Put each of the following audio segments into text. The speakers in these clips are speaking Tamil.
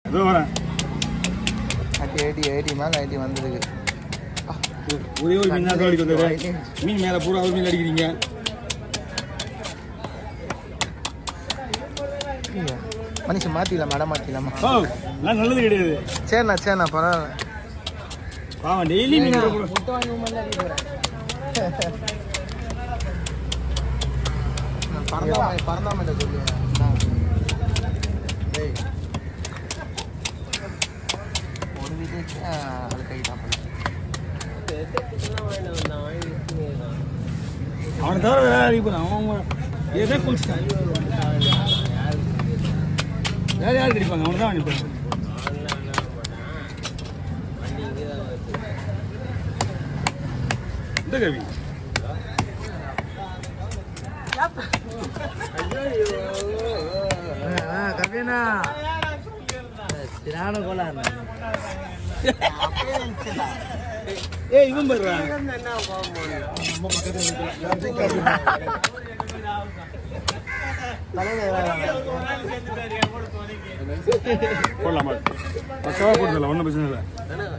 இதோ வரேன் அட்டி எயிட்டி எயிட்டி மேலே எயிட்டி வந்திருக்கு ஒரே ஒரு மீன் தான் அடிக்க வந்தது மீன் மேலே பூரா ஒரு மீன் அடிக்கிறீங்க ஐயா, மனுஷன் மாற்றிடலாமா இடம் மாற்றிடலாமா ஓ நான் நல்லது கிடையாது சரிண்ணா சரிண்ணா பரவாயில்ல பாவம் டெய்லி மீன் கூட நான் பறந்தாம பறந்தாம சொல்லுவேன் டேய் ஒரு வீட்டுக்கு அது கை தான் அவனை தவிர வேற யாரையும் போறான் அவன் ஏதோ குளிச்சிட்டான் வேற யார் கிடைப்பாங்க அவனை தான் அனுப்பிடுவான் இந்த கவி கவியனா திரான கோலாறு ஏய் இவன் போடுறான் போடலாமா பக்கவா போட்டுல ஒன்றும் பிரச்சனை இல்லை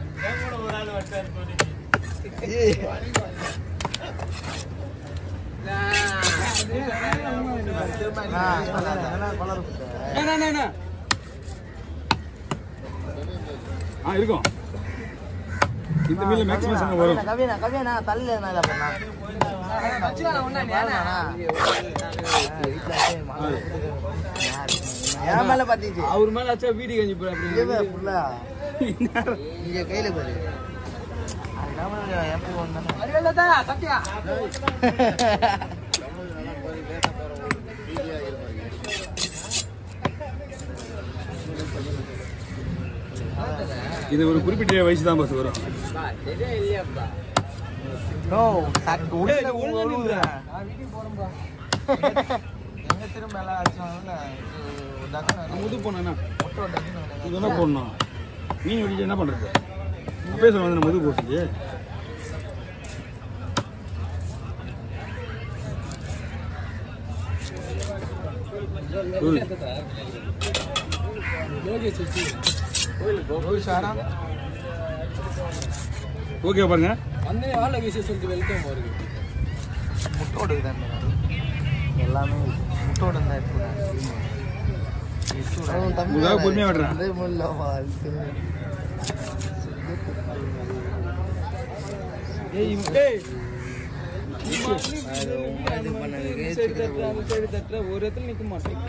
ஆ இருக்கும் இந்த மீன்ல மேக்ஸிமம் சண்டை வரும் கவியனா கவியனா தள்ளு என்ன இதை பண்ணா என் மேல பாத்திச்சு அவர் மேல ஆச்சா வீடு கஞ்சி போய் இங்கே பாரு, full ஆ. இங்க கையில பாரு அதுதான் எப்படி ஒண்ணு சத்யா இது ஒரு குறிப்பிட்ட வயசு தான் பஸ் வரும் இல்லையாப்பா நோ சட் உள்ள உள்ள எங்க திரும்ப எல்லாம் அடிச்சாங்கல்ல முது போனா இது என்ன போடணும் மீன் வெடிச்சு என்ன பண்றது அப்பயே சொல்ல வந்து முது போட்டுச்சு ஓகே பாருங்க வந்து ஆள் விஷயம் சொல்லிட்டு வெல்கம் அவருக்கு முட்டோடு தான் எல்லாமே முட்டோடு தான் உங்களுக்காக பொறுமையா விடுறேன். ஏய் ஏய் சைடு தட்டுற அந்த சைடு தட்டுற ஒரு இடத்துல நிக்க மாட்டேன்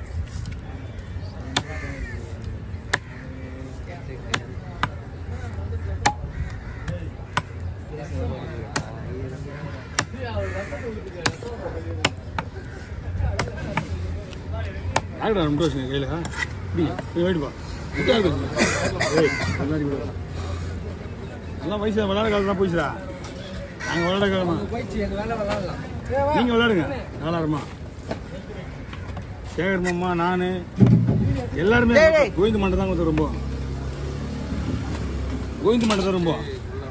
ஆகிடா ரொம்ப வருஷம் கையில் இப்படி போய் வேடிப்பா முட்டாள் பேசுங்க ஏய் முன்னாடி விடு. எல்லாம் வயசு விளையாட காலம் தான் போயிடுச்சுடா நாங்கள் விளையாட காலமா போயிடுச்சு எங்க வேலை விளாடலாம் நீங்கள் விளையாடுங்க நாலாயிரமா சேகர் மாமா நான் எல்லாருமே டேய், டேய். கோவிந்த மண்டை தான் கொஞ்சம் ரொம்ப கோவிந்த மண்டை தான் ரொம்ப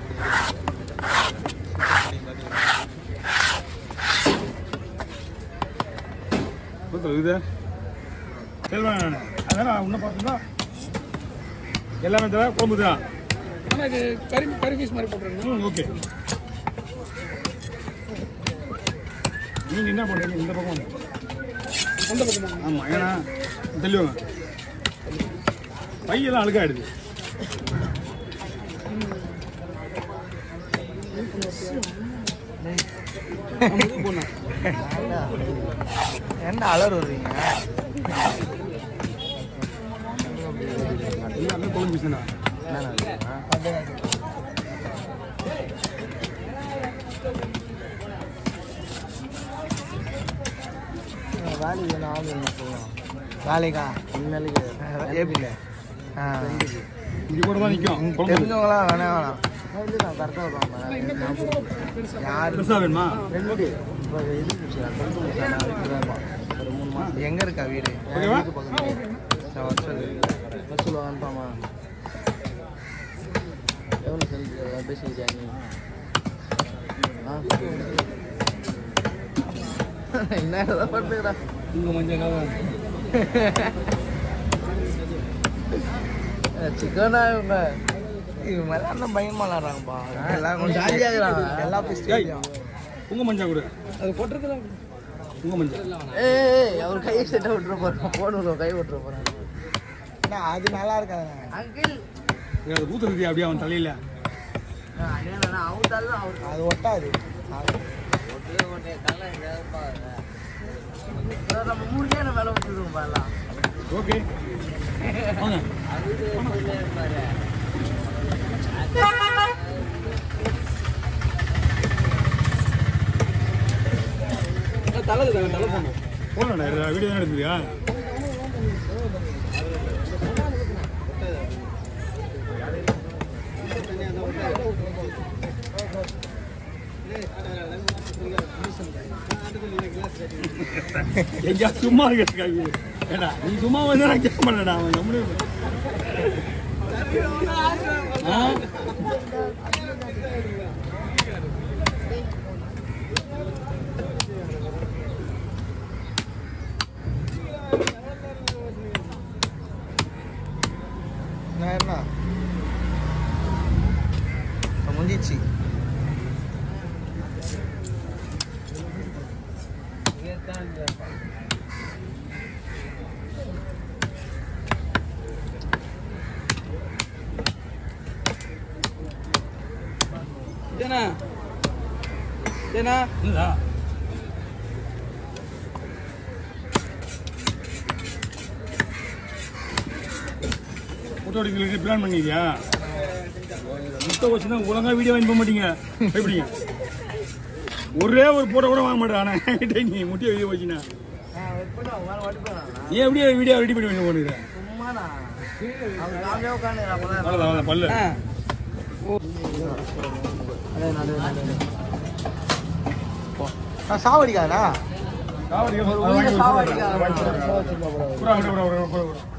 கொடுத்துரு இது செல்வன் நான் அதான் உன்னை பார்த்தா எல்லாமே தர குழம்பு தான் ஆனா இது கறி கறி பீஸ் மாதிரி போட்டுருங்க ம் ஓகே நீங்கள் என்ன பண்ணுறீங்க இந்த பக்கம் வாங்க. அந்த பக்கமா ஆமாம் ஏன்னா தெளிவாங்க பையெல்லாம் அழுக்காயிடுது போனா என்ன அலர் வருவீங்க எல்லாமே குழம்பு பீஸ் வேலைக்கு என்ன ஆகும் சொல்லலாம் வேலைக்கா இனிமேலுக்கு ஏபியில் ஆ இங்கே கூட தான் நிற்கும் குழம்பு தெரிஞ்சவங்களாம் வேணாம் வேணாம் இல்லைண்ணா கரெக்டாக இருப்பாங்க யார் பெருசாக வேணுமா ரெண்டு இப்போ இது முடிச்சிடலாம் டுவெல்த்து முடிச்சிடலாம் ஒரு மூணு மாதம் எங்கே இருக்கா வீடு ஓகேவா? வீட்டு பக்கத்துல சரி, வச்சுரு வச்சுல வந்துட்டாமா எவ்வளோ செல் பேசிக்கிட்டியா நீ ஆ என்ன ஏதாவது படுத்துக்கிறா இங்க மஞ்சள் காலம் சிக்கனா இவங்க இவங்க எல்லாம் பயமா விளாடுறாங்கப்பா எல்லாம் கொஞ்சம் ஜாலியாக இருக்கிறாங்க எல்லா ஏய் உங்க மஞ்சா கொடு அது கொட்டுறதுல உங்க மஞ்சா ஏய் அவர் கை செட்டை விட்டுற போறோம் போன கை விட்டுற போறாங்க அது நல்லா இருக்காது அங்கிள் அது ஊத்துறது அப்படியே அவன் தலையில அவர் தள்ள அவர் அது ஒட்டாது நம்ம மூணு நேரம் வேலை விட்டுருவோம் பாலாம் ஓகே வாங்க தலை தலை தலை தானே போடா வீடியோ தான் எடுத்துறியா எங்கேயா சும்மா இருக்கிறதுக்காக ஏடா நீ சும்மா வந்து நான் கேட்க மாட்டேடா அவன் நம்மளே ஆ என்ன முடிஞ்சிச்சு ஏனா ஏனா இல்லா ஃபோட்டோ எடுக்கிறதுக்கு பிளான் பண்ணிக்கியா முட்டை வச்சுன்னா ஒழுங்கா வீடியோ வாங்கி போக மாட்டீங்க எப்படிங்க ஒரே ஒரு போட்டோ கூட வாங்க மாட்டேன் ஆனால் என்கிட்ட நீ முட்டையை வீடியோ வச்சுனா நீ எப்படியே வீடியோ ரெடி பண்ணி பண்ணி போடுற சும்மாண்ணா அவங்க காமியாக உட்காந்து அப்பதான் அவ்வளோதான் அவ்வளோதான் பல்லு ஆ சாவடிக்காதா சாவடி ஒரு அதை வாங்கி உயிரை சாவடிக்காத. வாங்கி புறா விட புறா விட புறா விட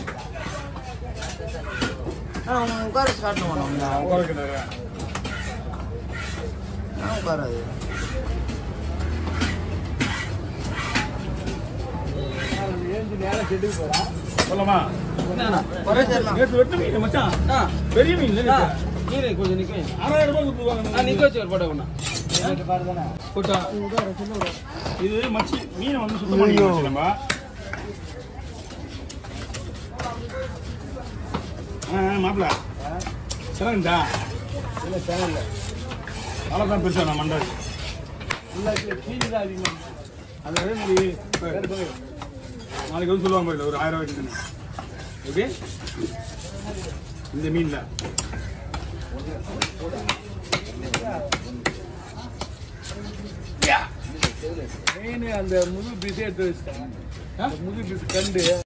அவங்க உட்கார வச்சு காட்டணும் நம்ம உட்கார வைக்கிறாரு. உட்காராது சொல்லலாமா நேற்று வெட்டு மீன் மச்சான் ஆ பெரிய மீன் இல்லை ஆ, நேத்து. நீரே கொஞ்சம் நிக்க வை. ஆறாயிரம் ரூபாய் கொடுத்துருவாங்க ஆ நிக்க வச்சு ஒரு போட்டோ ஒண்ணா போட்டா இது மச்சி மீனை வந்து சுத்தம் பண்ணி வச்சு நம்ம ஆ மாப்பிள்ள சிறந்தா இல்லை சேனல்ல அவ்வளோதான் பெருசா நான் மண்டாது அது அதே மாதிரி இப்ப நாளைக்கு வந்து சொல்லுவாங்க பாருங்க, ஒரு ஆயிரம் ரூபாய்க்கு ஓகே இந்த மீன்ல மெயின் அந்த முழு பீஸே எடுத்து வச்சிட்டேன் முழு பீஸ் கண்டு